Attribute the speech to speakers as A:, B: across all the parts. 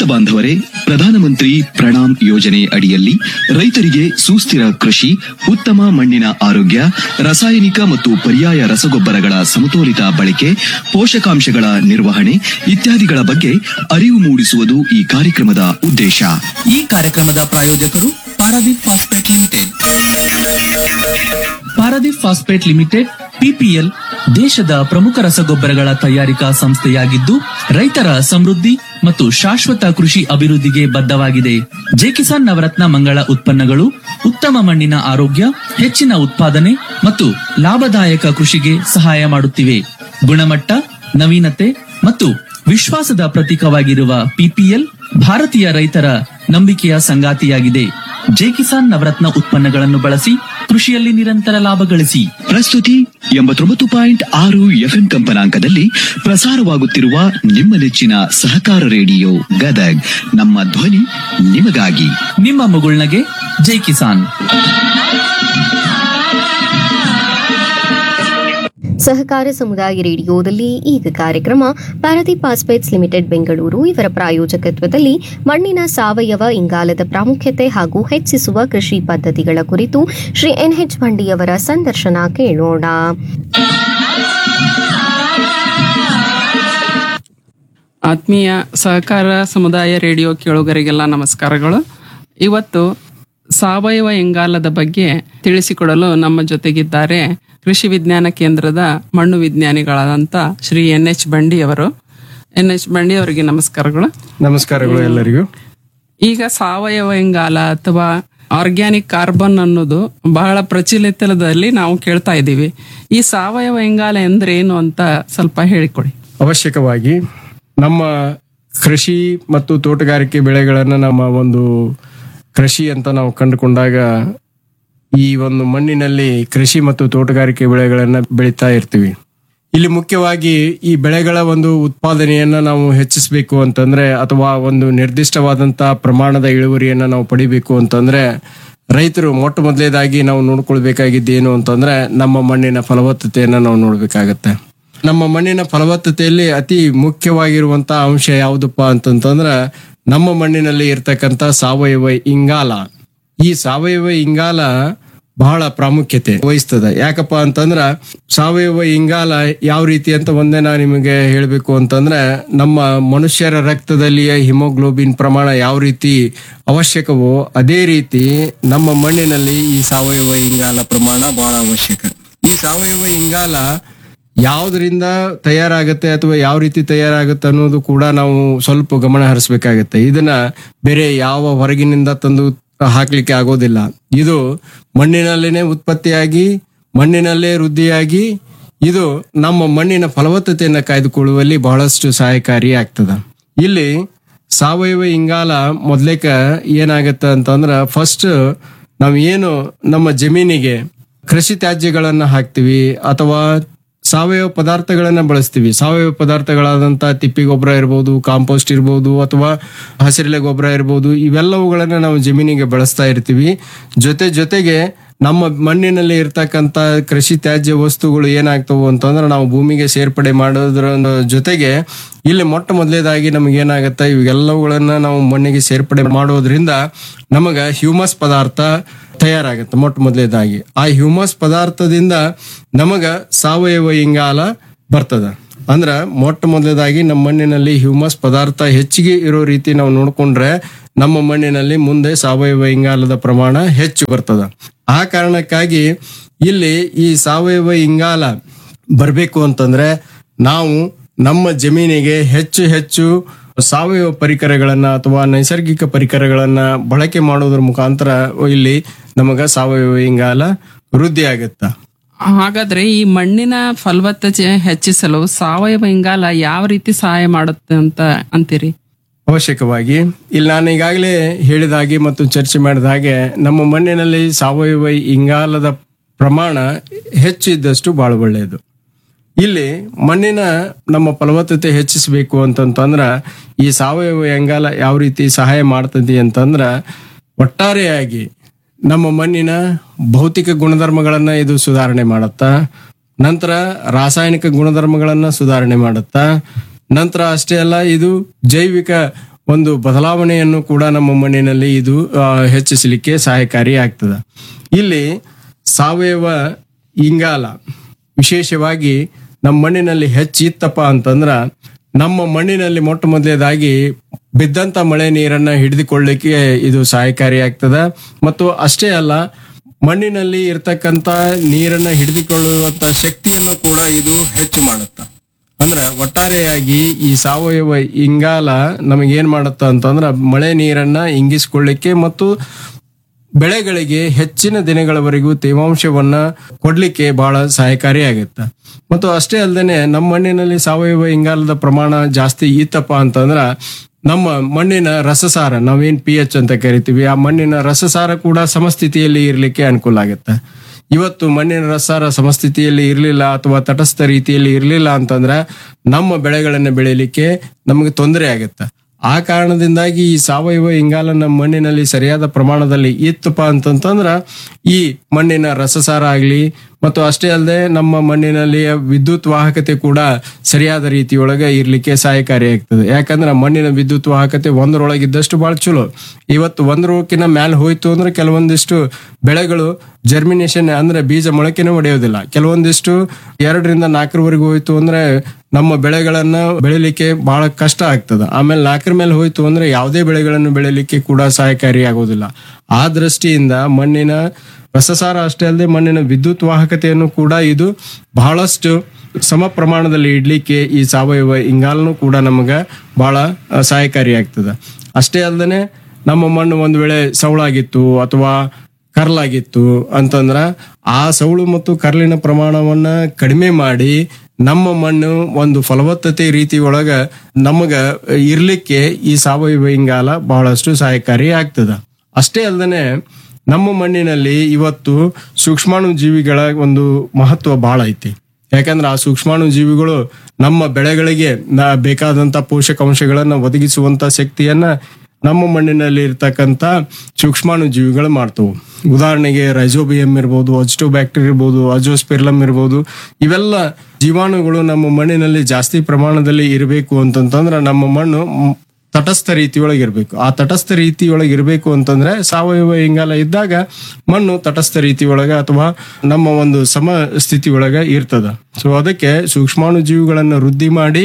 A: ಬಾಂಧವರೇ ಪ್ರಧಾನಮಂತ್ರಿ ಪ್ರಣಾಮ್ ಯೋಜನೆ ಅಡಿಯಲ್ಲಿ ರೈತರಿಗೆ ಸುಸ್ಥಿರ ಕೃಷಿ ಉತ್ತಮ ಮಣ್ಣಿನ ಆರೋಗ್ಯ ರಾಸಾಯನಿಕ ಮತ್ತು ಪರ್ಯಾಯ ರಸಗೊಬ್ಬರಗಳ ಸಮತೋಲಿತ ಬಳಕೆ ಪೋಷಕಾಂಶಗಳ ನಿರ್ವಹಣೆ ಇತ್ಯಾದಿಗಳ ಬಗ್ಗೆ ಅರಿವು ಮೂಡಿಸುವುದು ಈ ಕಾರ್ಯಕ್ರಮದ ಉದ್ದೇಶ
B: ಈ ಕಾರ್ಯಕ್ರಮದ ಪ್ರಾಯೋಜಕರು Paradeep phosphate limited Paradeep phosphate limited P P L ದೇಶದ ಪ್ರಮುಖ ರಸಗೊಬ್ಬರಗಳ ತಯಾರಿಕಾ ಸಂಸ್ಥೆಯಾಗಿದ್ದು ರೈತರ ಸಮೃದ್ಧಿ ಮತ್ತು ಶಾಶ್ವತ ಕೃಷಿ ಅಭಿವೃದ್ಧಿಗೆ ಬದ್ಧವಾಗಿದೆ ಜೆಕಿಸಾನ್ ನವರತ್ನ ಮಂಗಳ ಉತ್ಪನ್ನಗಳು ಉತ್ತಮ ಮಣ್ಣಿನ ಆರೋಗ್ಯ ಹೆಚ್ಚಿನ ಉತ್ಪಾದನೆ ಮತ್ತು ಲಾಭದಾಯಕ ಕೃಷಿಗೆ ಸಹಾಯ ಮಾಡುತ್ತಿವೆ ಗುಣಮಟ್ಟ ನವೀನತೆ ಮತ್ತು ವಿಶ್ವಾಸದ ಪ್ರತೀಕವಾಗಿರುವ ಪಿಪಿಎಲ್ ಭಾರತೀಯ ರೈತರ ನಂಬಿಕೆಯ ಸಂಗಾತಿಯಾಗಿದೆ ಜೆ ಕಿಸಾನ್ ನವರತ್ನ ಉತ್ಪನ್ನಗಳನ್ನು ಬಳಸಿ ಕೃಷಿಯಲ್ಲಿ ನಿರಂತರ ಲಾಭ ಗಳಿಸಿ
A: ಪ್ರಸ್ತುತಿ ಎಂಬತ್ತೊಂಬತ್ತು ಪಾಯಿಂಟ್ ಆರು ಎಫ್ಎಂ ಕಂಪನಾಂಕದಲ್ಲಿ ಪ್ರಸಾರವಾಗುತ್ತಿರುವ ನಿಮ್ಮ ನೆಚ್ಚಿನ ಸಹಕಾರ ರೇಡಿಯೋ ಗದಗ್ ನಮ್ಮ ಧ್ವನಿ ನಿಮಗಾಗಿ
B: ನಿಮ್ಮ ಮುಗುಳ್ನಗೆ ಜೈ ಕಿಸಾನ್
C: ಸಹಕಾರ ಸಮುದಾಯ ರೇಡಿಯೋದಲ್ಲಿ ಈಗ ಕಾರ್ಯಕ್ರಮ ಪಾರದೀಪ್ ಪಾಸ್ಪೇಟ್ಸ್ ಲಿಮಿಟೆಡ್ ಬೆಂಗಳೂರು ಇವರ ಪ್ರಾಯೋಜಕತ್ವದಲ್ಲಿ ಮಣ್ಣಿನ ಸಾವಯವ ಇಂಗಾಲದ ಪ್ರಾಮುಖ್ಯತೆ ಹಾಗೂ ಹೆಚ್ಚಿಸುವ ಕೃಷಿ ಪದ್ಧತಿಗಳ ಕುರಿತು ಶ್ರೀ ಎನ್ಎಚ್ ಬಂಡಿಯವರ ಸಂದರ್ಶನ ಕೇಳೋಣ
D: ಆತ್ಮೀಯ ಸಹಕಾರ ಸಮುದಾಯ ರೇಡಿಯೋ ಕೇಳುಗರಿಗೆಲ್ಲ ನಮಸ್ಕಾರಗಳು ಇವತ್ತು ಸಾವಯವ ಇಂಗಾಲದ ಬಗ್ಗೆ ತಿಳಿಸಿಕೊಡಲು ನಮ್ಮ ಜೊತೆಗಿದ್ದಾರೆ ಕೃಷಿ ವಿಜ್ಞಾನ ಕೇಂದ್ರದ ಮಣ್ಣು ವಿಜ್ಞಾನಿಗಳಾದಂಥ ಶ್ರೀ ಎನ್ ಎಚ್ ಬಂಡಿ ಅವರು ಎನ್ ಎಚ್ ಬಂಡಿ ಅವರಿಗೆ ನಮಸ್ಕಾರಗಳು
E: ನಮಸ್ಕಾರಗಳು ಎಲ್ಲರಿಗೂ
D: ಈಗ ಸಾವಯವ ಇಂಗಾಲ ಅಥವಾ ಆರ್ಗ್ಯಾನಿಕ್ ಕಾರ್ಬನ್ ಅನ್ನೋದು ಬಹಳ ಪ್ರಚಲಿತದಲ್ಲಿ ನಾವು ಕೇಳ್ತಾ ಇದ್ದೀವಿ ಈ ಸಾವಯವ ಇಂಗಾಲ ಅಂದ್ರೆ ಏನು ಅಂತ ಸ್ವಲ್ಪ ಹೇಳಿಕೊಡಿ
E: ಅವಶ್ಯಕವಾಗಿ ನಮ್ಮ ಕೃಷಿ ಮತ್ತು ತೋಟಗಾರಿಕೆ ಬೆಳೆಗಳನ್ನು ನಮ್ಮ ಒಂದು ಕೃಷಿ ಅಂತ ನಾವು ಕಂಡುಕೊಂಡಾಗ ಈ ಒಂದು ಮಣ್ಣಿನಲ್ಲಿ ಕೃಷಿ ಮತ್ತು ತೋಟಗಾರಿಕೆ ಬೆಳೆಗಳನ್ನು ಬೆಳೀತಾ ಇರ್ತೀವಿ ಇಲ್ಲಿ ಮುಖ್ಯವಾಗಿ ಈ ಬೆಳೆಗಳ ಒಂದು ಉತ್ಪಾದನೆಯನ್ನ ನಾವು ಹೆಚ್ಚಿಸಬೇಕು ಅಂತಂದ್ರೆ ಅಥವಾ ಒಂದು ನಿರ್ದಿಷ್ಟವಾದಂತಹ ಪ್ರಮಾಣದ ಇಳುವರಿಯನ್ನ ನಾವು ಪಡಿಬೇಕು ಅಂತಂದ್ರೆ ರೈತರು ಮೊಟ್ಟ ಮೊದಲೇದಾಗಿ ನಾವು ನೋಡ್ಕೊಳ್ಬೇಕಾಗಿದ್ದು ಏನು ಅಂತಂದ್ರೆ ನಮ್ಮ ಮಣ್ಣಿನ ಫಲವತ್ತತೆಯನ್ನ ನಾವು ನೋಡ್ಬೇಕಾಗತ್ತೆ ನಮ್ಮ ಮಣ್ಣಿನ ಫಲವತ್ತತೆಯಲ್ಲಿ ಅತಿ ಮುಖ್ಯವಾಗಿರುವಂತಹ ಅಂಶ ಯಾವುದಪ್ಪ ಅಂತಂತಂದ್ರ ನಮ್ಮ ಮಣ್ಣಿನಲ್ಲಿ ಇರ್ತಕ್ಕಂಥ ಸಾವಯವ ಇಂಗಾಲ ಈ ಸಾವಯವ ಇಂಗಾಲ ಬಹಳ ಪ್ರಾಮುಖ್ಯತೆ ವಹಿಸ್ತದೆ ಯಾಕಪ್ಪ ಅಂತಂದ್ರ ಸಾವಯವ ಇಂಗಾಲ ಯಾವ ರೀತಿ ಅಂತ ಒಂದೇ ನಾ ನಿಮಗೆ ಹೇಳಬೇಕು ಅಂತಂದ್ರೆ ನಮ್ಮ ಮನುಷ್ಯರ ರಕ್ತದಲ್ಲಿಯ ಹಿಮೋಗ್ಲೋಬಿನ್ ಪ್ರಮಾಣ ಯಾವ ರೀತಿ ಅವಶ್ಯಕವೋ ಅದೇ ರೀತಿ ನಮ್ಮ ಮಣ್ಣಿನಲ್ಲಿ ಈ ಸಾವಯವ ಇಂಗಾಲ ಪ್ರಮಾಣ ಬಹಳ ಅವಶ್ಯಕ ಈ ಸಾವಯವ ಇಂಗಾಲ ಯಾವುದರಿಂದ ತಯಾರಾಗುತ್ತೆ ಅಥವಾ ಯಾವ ರೀತಿ ತಯಾರಾಗುತ್ತೆ ಅನ್ನೋದು ಕೂಡ ನಾವು ಸ್ವಲ್ಪ ಗಮನ ಹರಿಸ್ಬೇಕಾಗತ್ತೆ ಇದನ್ನ ಬೇರೆ ಯಾವ ಹೊರಗಿನಿಂದ ತಂದು ಹಾಕ್ಲಿಕ್ಕೆ ಆಗೋದಿಲ್ಲ ಇದು ಮಣ್ಣಿನಲ್ಲೇನೆ ಉತ್ಪತ್ತಿಯಾಗಿ ಮಣ್ಣಿನಲ್ಲೇ ವೃದ್ಧಿಯಾಗಿ ಇದು ನಮ್ಮ ಮಣ್ಣಿನ ಫಲವತ್ತತೆಯನ್ನು ಕಾಯ್ದುಕೊಳ್ಳುವಲ್ಲಿ ಬಹಳಷ್ಟು ಸಹಾಯಕಾರಿ ಆಗ್ತದ ಇಲ್ಲಿ ಸಾವಯವ ಇಂಗಾಲ ಮೊದ್ಲೇಕ ಏನಾಗತ್ತ ಅಂತಂದ್ರ ಫಸ್ಟ್ ನಾವು ಏನು ನಮ್ಮ ಜಮೀನಿಗೆ ಕೃಷಿ ತ್ಯಾಜ್ಯಗಳನ್ನ ಹಾಕ್ತಿವಿ ಅಥವಾ ಸಾವಯವ ಪದಾರ್ಥಗಳನ್ನ ಬಳಸ್ತೀವಿ ಸಾವಯವ ಪದಾರ್ಥಗಳಾದಂತ ತಿಪ್ಪಿ ಗೊಬ್ಬರ ಇರ್ಬೋದು ಕಾಂಪೋಸ್ಟ್ ಇರ್ಬೋದು ಅಥವಾ ಹಸಿರೆಲೆ ಗೊಬ್ಬರ ಇರ್ಬೋದು ಇವೆಲ್ಲವುಗಳನ್ನ ನಾವು ಜಮೀನಿಗೆ ಬಳಸ್ತಾ ಇರ್ತೀವಿ ಜೊತೆ ಜೊತೆಗೆ ನಮ್ಮ ಮಣ್ಣಿನಲ್ಲಿ ಇರ್ತಕ್ಕಂತ ಕೃಷಿ ತ್ಯಾಜ್ಯ ವಸ್ತುಗಳು ಏನಾಗ್ತವು ಅಂತಂದ್ರೆ ನಾವು ಭೂಮಿಗೆ ಸೇರ್ಪಡೆ ಮಾಡೋದ್ರ ಜೊತೆಗೆ ಇಲ್ಲಿ ಮೊಟ್ಟ ಮೊದಲೇದಾಗಿ ನಮ್ಗೆ ಏನಾಗತ್ತೆ ಇವೆಲ್ಲವುಗಳನ್ನ ನಾವು ಮಣ್ಣಿಗೆ ಸೇರ್ಪಡೆ ಮಾಡೋದ್ರಿಂದ ನಮಗ ಹ್ಯೂಮಸ್ ಪದಾರ್ಥ ತಯಾರಾಗುತ್ತೆ ಮೊಟ್ಟ ಮೊದಲೇದಾಗಿ ಆ ಹ್ಯೂಮಸ್ ಪದಾರ್ಥದಿಂದ ನಮಗ ಸಾವಯವ ಇಂಗಾಲ ಬರ್ತದ ಅಂದ್ರ ಮೊಟ್ಟ ಮೊದಲೇದಾಗಿ ನಮ್ಮ ಮಣ್ಣಿನಲ್ಲಿ ಹ್ಯೂಮಸ್ ಪದಾರ್ಥ ಹೆಚ್ಚಿಗೆ ಇರೋ ರೀತಿ ನಾವು ನೋಡ್ಕೊಂಡ್ರೆ ನಮ್ಮ ಮಣ್ಣಿನಲ್ಲಿ ಮುಂದೆ ಸಾವಯವ ಇಂಗಾಲದ ಪ್ರಮಾಣ ಹೆಚ್ಚು ಬರ್ತದ ಆ ಕಾರಣಕ್ಕಾಗಿ ಇಲ್ಲಿ ಈ ಸಾವಯವ ಇಂಗಾಲ ಬರಬೇಕು ಅಂತಂದ್ರೆ ನಾವು ನಮ್ಮ ಜಮೀನಿಗೆ ಹೆಚ್ಚು ಹೆಚ್ಚು ಸಾವಯವ ಪರಿಕರಗಳನ್ನ ಅಥವಾ ನೈಸರ್ಗಿಕ ಪರಿಕರಗಳನ್ನ ಬಳಕೆ ಮಾಡೋದ್ರ ಮುಖಾಂತರ ಇಲ್ಲಿ ನಮಗ ಸಾವಯವ ಇಂಗಾಲ ವೃದ್ಧಿ ಆಗತ್ತ
D: ಹಾಗಾದ್ರೆ ಈ ಮಣ್ಣಿನ ಫಲವತ್ತತೆ ಹೆಚ್ಚಿಸಲು ಸಾವಯವ ಇಂಗಾಲ ಯಾವ ರೀತಿ ಸಹಾಯ ಮಾಡುತ್ತೆ ಅಂತ ಅಂತೀರಿ
E: ಅವಶ್ಯಕವಾಗಿ ಇಲ್ಲಿ ನಾನು ಈಗಾಗಲೇ ಹೇಳಿದ ಹಾಗೆ ಮತ್ತು ಚರ್ಚೆ ಮಾಡಿದ ಹಾಗೆ ನಮ್ಮ ಮಣ್ಣಿನಲ್ಲಿ ಸಾವಯವ ಇಂಗಾಲದ ಪ್ರಮಾಣ ಹೆಚ್ಚು ಇದ್ದಷ್ಟು ಬಹಳ ಒಳ್ಳೆಯದು ಇಲ್ಲಿ ಮಣ್ಣಿನ ನಮ್ಮ ಫಲವತ್ತತೆ ಹೆಚ್ಚಿಸಬೇಕು ಅಂತಂತಂದ್ರ ಈ ಸಾವಯವ ಇಂಗಾಲ ಯಾವ ರೀತಿ ಸಹಾಯ ಮಾಡ್ತದೆ ಅಂತಂದ್ರ ಒಟ್ಟಾರೆಯಾಗಿ ನಮ್ಮ ಮಣ್ಣಿನ ಭೌತಿಕ ಗುಣಧರ್ಮಗಳನ್ನ ಇದು ಸುಧಾರಣೆ ಮಾಡುತ್ತಾ ನಂತರ ರಾಸಾಯನಿಕ ಗುಣಧರ್ಮಗಳನ್ನ ಸುಧಾರಣೆ ಮಾಡುತ್ತಾ ನಂತರ ಅಷ್ಟೇ ಅಲ್ಲ ಇದು ಜೈವಿಕ ಒಂದು ಬದಲಾವಣೆಯನ್ನು ಕೂಡ ನಮ್ಮ ಮಣ್ಣಿನಲ್ಲಿ ಇದು ಆ, ಹೆಚ್ಚಿಸಲಿಕ್ಕೆ ಸಹಾಯಕಾರಿ ಆಗ್ತದೆ ಇಲ್ಲಿ ಸಾವಯವ ಇಂಗಾಲ ವಿಶೇಷವಾಗಿ ನಮ್ಮ ಮಣ್ಣಿನಲ್ಲಿ ಹೆಚ್ಚಿತ್ತಪ್ಪ ಅಂತಂದ್ರ ನಮ್ಮ ಮಣ್ಣಿನಲ್ಲಿ ಮೊಟ್ಟ ಮೊದಲೇದಾಗಿ ಬಿದ್ದಂತ ಮಳೆ ನೀರನ್ನ ಹಿಡಿದುಕೊಳ್ಳಿಕ್ಕೆ ಇದು ಸಹಾಯಕಾರಿ ಆಗ್ತದ ಮತ್ತು ಅಷ್ಟೇ ಅಲ್ಲ ಮಣ್ಣಿನಲ್ಲಿ ಇರ್ತಕ್ಕಂತ ನೀರನ್ನ ಹಿಡಿದುಕೊಳ್ಳುವಂತ ಶಕ್ತಿಯನ್ನು ಕೂಡ ಇದು ಹೆಚ್ಚು ಮಾಡುತ್ತ ಅಂದ್ರ ಒಟ್ಟಾರೆಯಾಗಿ ಈ ಸಾವಯವ ಇಂಗಾಲ ನಮಗೇನ್ ಮಾಡುತ್ತ ಅಂತಂದ್ರ ಮಳೆ ನೀರನ್ನ ಇಂಗಿಸ್ಕೊಳ್ಳಿಕ್ಕೆ ಮತ್ತು ಬೆಳೆಗಳಿಗೆ ಹೆಚ್ಚಿನ ದಿನಗಳವರೆಗೂ ತೇವಾಂಶವನ್ನ ಕೊಡ್ಲಿಕ್ಕೆ ಬಹಳ ಸಹಾಯಕಾರಿಯಾಗುತ್ತೆ ಮತ್ತು ಅಷ್ಟೇ ಅಲ್ಲದೆ ನಮ್ಮ ಮಣ್ಣಿನಲ್ಲಿ ಸಾವಯವ ಇಂಗಾಲದ ಪ್ರಮಾಣ ಜಾಸ್ತಿ ಇತ್ತಪ್ಪ ಅಂತಂದ್ರ ನಮ್ಮ ಮಣ್ಣಿನ ರಸಸಾರ ನಾವೇನ್ ಪಿ ಎಚ್ ಅಂತ ಕರಿತೀವಿ ಆ ಮಣ್ಣಿನ ರಸಸಾರ ಕೂಡ ಸಮಸ್ಥಿತಿಯಲ್ಲಿ ಇರಲಿಕ್ಕೆ ಅನುಕೂಲ ಆಗುತ್ತೆ ಇವತ್ತು ಮಣ್ಣಿನ ರಸಸಾರ ಸಮಸ್ಥಿತಿಯಲ್ಲಿ ಇರಲಿಲ್ಲ ಅಥವಾ ತಟಸ್ಥ ರೀತಿಯಲ್ಲಿ ಇರಲಿಲ್ಲ ಅಂತಂದ್ರೆ ನಮ್ಮ ಬೆಳೆಗಳನ್ನು ಬೆಳೆಯಲಿಕ್ಕೆ ನಮಗೆ ತೊಂದರೆ ಆಗುತ್ತೆ ಆ ಕಾರಣದಿಂದಾಗಿ ಈ ಸಾವಯವ ಇಂಗಾಲ ನಮ್ಮ ಮಣ್ಣಿನಲ್ಲಿ ಸರಿಯಾದ ಪ್ರಮಾಣದಲ್ಲಿ ಇತ್ತಪ್ಪ ಅಂತಂತಂದ್ರ ಈ ಮಣ್ಣಿನ ರಸಸಾರ ಆಗ್ಲಿ ಮತ್ತು ಅಷ್ಟೇ ಅಲ್ಲದೆ ನಮ್ಮ ಮಣ್ಣಿನಲ್ಲಿ ವಿದ್ಯುತ್ ವಾಹಕತೆ ಕೂಡ ಸರಿಯಾದ ರೀತಿಯೊಳಗೆ ಇರ್ಲಿಕ್ಕೆ ಸಹಾಯಕಾರಿಯಾಗ್ತದೆ ಯಾಕಂದ್ರೆ ಮಣ್ಣಿನ ವಿದ್ಯುತ್ ವಾಹಕತೆ ಒಂದರೊಳಗಿದ್ದಷ್ಟು ಬಹಳ ಚಲೋ ಇವತ್ತು ಒಂದರೊಳಕಿನ ಮ್ಯಾಲ ಹೋಯ್ತು ಅಂದ್ರೆ ಕೆಲವೊಂದಿಷ್ಟು ಬೆಳೆಗಳು ಜರ್ಮಿನೇಷನ್ ಅಂದ್ರೆ ಬೀಜ ಮೊಳಕೆನೇ ಒಡೆಯೋದಿಲ್ಲ ಕೆಲವೊಂದಿಷ್ಟು ಎರಡರಿಂದ ನಾಲ್ಕರವರೆಗೂ ಹೋಯ್ತು ಅಂದ್ರೆ ನಮ್ಮ ಬೆಳೆಗಳನ್ನ ಬೆಳಿಲಿಕ್ಕೆ ಬಹಳ ಕಷ್ಟ ಆಗ್ತದೆ ಆಮೇಲೆ ನಾಲ್ಕರ ಮೇಲೆ ಹೋಯ್ತು ಅಂದ್ರೆ ಯಾವುದೇ ಬೆಳೆಗಳನ್ನು ಬೆಳಿಲಿಕ್ಕೆ ಕೂಡ ಸಹಾಯಕಾರಿ ಆಗೋದಿಲ್ಲ ಆ ದೃಷ್ಟಿಯಿಂದ ಮಣ್ಣಿನ ರಸಸಾರ ಅಷ್ಟೇ ಅಲ್ಲದೆ ಮಣ್ಣಿನ ವಿದ್ಯುತ್ ವಾಹಕತೆಯನ್ನು ಕೂಡ ಇದು ಬಹಳಷ್ಟು ಸಮ ಪ್ರಮಾಣದಲ್ಲಿ ಇಡ್ಲಿಕ್ಕೆ ಈ ಸಾವಯವ ಇಂಗಾಲನು ಕೂಡ ನಮಗ ಬಹಳ ಆ, ಸಹಾಯಕಾರಿಯಾಗ್ತದೆ ಅಷ್ಟೇ ಅಲ್ಲದೆ ನಮ್ಮ ಮಣ್ಣು ಒಂದು ವೇಳೆ ಸವಳಾಗಿತ್ತು ಅಥವಾ ಕರ್ಲಾಗಿತ್ತು ಅಂತಂದ್ರ ಆ ಸೌಳು ಮತ್ತು ಕರ್ಲಿನ ಪ್ರಮಾಣವನ್ನ ಕಡಿಮೆ ಮಾಡಿ ನಮ್ಮ ಮಣ್ಣು ಒಂದು ಫಲವತ್ತತೆ ರೀತಿ ಒಳಗ ನಮಗ ಇರ್ಲಿಕ್ಕೆ ಈ ಸಾವಯವ ಇಂಗಾಲ ಬಹಳಷ್ಟು ಸಹಾಯಕಾರಿ ಆಗ್ತದ ಅಷ್ಟೇ ಅಲ್ಲದೆ ನಮ್ಮ ಮಣ್ಣಿನಲ್ಲಿ ಇವತ್ತು ಸೂಕ್ಷ್ಮಾಣು ಜೀವಿಗಳ ಒಂದು ಮಹತ್ವ ಬಹಳ ಐತಿ ಯಾಕಂದ್ರೆ ಆ ಸೂಕ್ಷ್ಮಾಣು ಜೀವಿಗಳು ನಮ್ಮ ಬೆಳೆಗಳಿಗೆ ನ- ಬೇಕಾದಂತ ಪೋಷಕಾಂಶಗಳನ್ನ ಒದಗಿಸುವಂತ ಶಕ್ತಿಯನ್ನ ನಮ್ಮ ಮಣ್ಣಿನಲ್ಲಿ ಇರ್ತಕ್ಕಂಥ ಸೂಕ್ಷ್ಮಾಣು ಜೀವಿಗಳು ಮಾಡ್ತವು ಉದಾಹರಣೆಗೆ ರೈಸೋಬಿಯಂ ಇರ್ಬೋದು ಅಜಿಟೋಬ್ಯಾಕ್ಟೀರಿಯಾ ಇರ್ಬೋದು ಅಜೋಸ್ಪೆರ್ಲಮ್ ಇರ್ಬೋದು ಇವೆಲ್ಲ ಜೀವಾಣುಗಳು ನಮ್ಮ ಮಣ್ಣಿನಲ್ಲಿ ಜಾಸ್ತಿ ಪ್ರಮಾಣದಲ್ಲಿ ಇರಬೇಕು ಅಂತಂತಂದ್ರೆ ನಮ್ಮ ಮಣ್ಣು ಮ್, ತಟಸ್ಥ ರೀತಿಯೊಳಗೆ ಇರಬೇಕು ಆ ತಟಸ್ಥ ರೀತಿಯೊಳಗೆ ಇರಬೇಕು ಅಂತಂದ್ರೆ ಸಾವಯವ ಇಂಗಾಲ ಇದ್ದಾಗ ಮಣ್ಣು ತಟಸ್ಥ ರೀತಿಯೊಳಗ ಅಥವಾ ನಮ್ಮ ಒಂದು ಸಮ ಸ್ಥಿತಿಯೊಳಗ ಇರ್ತದ ಸೊ ಅದಕ್ಕೆ ಸೂಕ್ಷ್ಮಾಣು ಜೀವಿಗಳನ್ನ ವೃದ್ಧಿ ಮಾಡಿ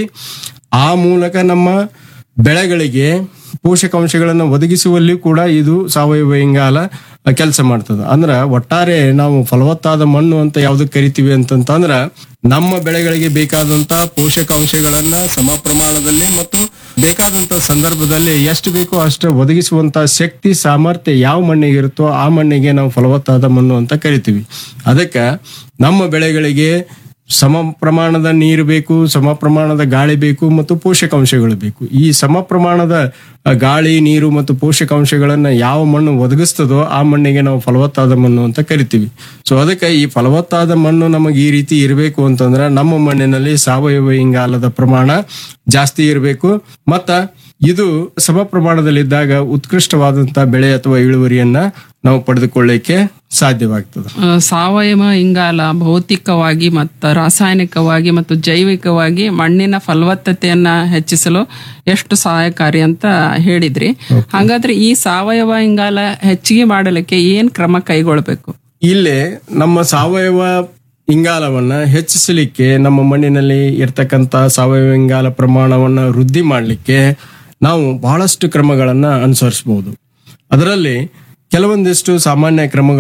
E: ಆ ಮೂಲಕ ನಮ್ಮ ಬೆಳೆಗಳಿಗೆ ಪೋಷಕಾಂಶಗಳನ್ನು ಒದಗಿಸುವಲ್ಲಿ ಕೂಡ ಇದು ಸಾವಯವ ಇಂಗಾಲ ಕೆಲಸ ಮಾಡ್ತದೆ ಅಂದ್ರ ಒಟ್ಟಾರೆ ನಾವು ಫಲವತ್ತಾದ ಮಣ್ಣು ಅಂತ ಯಾವ್ದಕ್ ಕರಿತೀವಿ ಅಂತಂತಂದ್ರ ನಮ್ಮ ಬೆಳೆಗಳಿಗೆ ಬೇಕಾದಂತ ಪೋಷಕಾಂಶಗಳನ್ನ ಸಮ ಪ್ರಮಾಣದಲ್ಲಿ ಮತ್ತು ಬೇಕಾದಂತ ಸಂದರ್ಭದಲ್ಲಿ ಎಷ್ಟು ಬೇಕೋ ಅಷ್ಟು ಒದಗಿಸುವಂತ ಶಕ್ತಿ ಸಾಮರ್ಥ್ಯ ಯಾವ ಮಣ್ಣಿಗೆ ಇರುತ್ತೋ ಆ ಮಣ್ಣಿಗೆ ನಾವು ಫಲವತ್ತಾದ ಮಣ್ಣು ಅಂತ ಕರಿತೀವಿ ಅದಕ್ಕೆ ನಮ್ಮ ಬೆಳೆಗಳಿಗೆ ಸಮ ಪ್ರಮಾಣದ ನೀರು ಬೇಕು ಸಮ ಪ್ರಮಾಣದ ಗಾಳಿ ಬೇಕು ಮತ್ತು ಪೋಷಕಾಂಶಗಳು ಬೇಕು ಈ ಸಮ ಪ್ರಮಾಣದ ಅ, ಗಾಳಿ ನೀರು ಮತ್ತು ಪೋಷಕಾಂಶಗಳನ್ನ ಯಾವ ಮಣ್ಣು ಒದಗಿಸ್ತದೋ ಆ ಮಣ್ಣಿಗೆ ನಾವು ಫಲವತ್ತಾದ ಮಣ್ಣು ಅಂತ ಕರಿತೀವಿ ಸೊ ಅದಕ್ಕೆ ಈ ಫಲವತ್ತಾದ ಮಣ್ಣು ನಮಗೆ ಈ ರೀತಿ ಇರಬೇಕು ಅಂತಂದ್ರೆ ನಮ್ಮ ಮಣ್ಣಿನಲ್ಲಿ ಸಾವಯವ ಇಂಗಾಲದ ಪ್ರಮಾಣ ಜಾಸ್ತಿ ಇರಬೇಕು ಮತ್ತ ಇದು ಸಮ ಪ್ರಮಾಣದಲ್ಲಿದ್ದಾಗ ಉತ್ಕೃಷ್ಟವಾದಂತ ಬೆಳೆ ಅಥವಾ ಇಳುವರಿಯನ್ನ ನಾವು ಪಡೆದುಕೊಳ್ಳಿಕ್ಕೆ ಸಾಧ್ಯವಾಗ್ತದೆ
D: ಆ, ಸಾವಯವ ಇಂಗಾಲ ಭೌತಿಕವಾಗಿ ಮತ್ತು ರಾಸಾಯನಿಕವಾಗಿ ಮತ್ತು ಜೈವಿಕವಾಗಿ ಮಣ್ಣಿನ ಫಲವತ್ತತೆಯನ್ನ ಹೆಚ್ಚಿಸಲು ಎಷ್ಟು ಸಹಾಯಕಾರಿ ಅಂತ ಹೇಳಿದ್ರಿ ಹಾಗಾದ್ರೆ ಈ ಸಾವಯವ ಇಂಗಾಲ ಹೆಚ್ಚಿಗೆ ಮಾಡಲಿಕ್ಕೆ ಏನ್ ಕ್ರಮ ಕೈಗೊಳ್ಬೇಕು
E: ಇಲ್ಲೇ ನಮ್ಮ ಸಾವಯವ ಇಂಗಾಲವನ್ನ ಹೆಚ್ಚಿಸಲಿಕ್ಕೆ ನಮ್ಮ ಮಣ್ಣಿನಲ್ಲಿ ಇರ್ತಕ್ಕಂತ ಸಾವಯವ ಇಂಗಾಲ ಪ್ರಮಾಣವನ್ನ ವೃದ್ಧಿ ಮಾಡಲಿಕ್ಕೆ ನಾವು ಬಹಳಷ್ಟು ಕ್ರಮಗಳನ್ನ ಅನುಸರಿಸಬಹುದು ಅದರಲ್ಲಿ ಕೆಲವೊಂದಿಷ್ಟು ಸಾಮಾನ್ಯ ಕ್ರಮಗಳು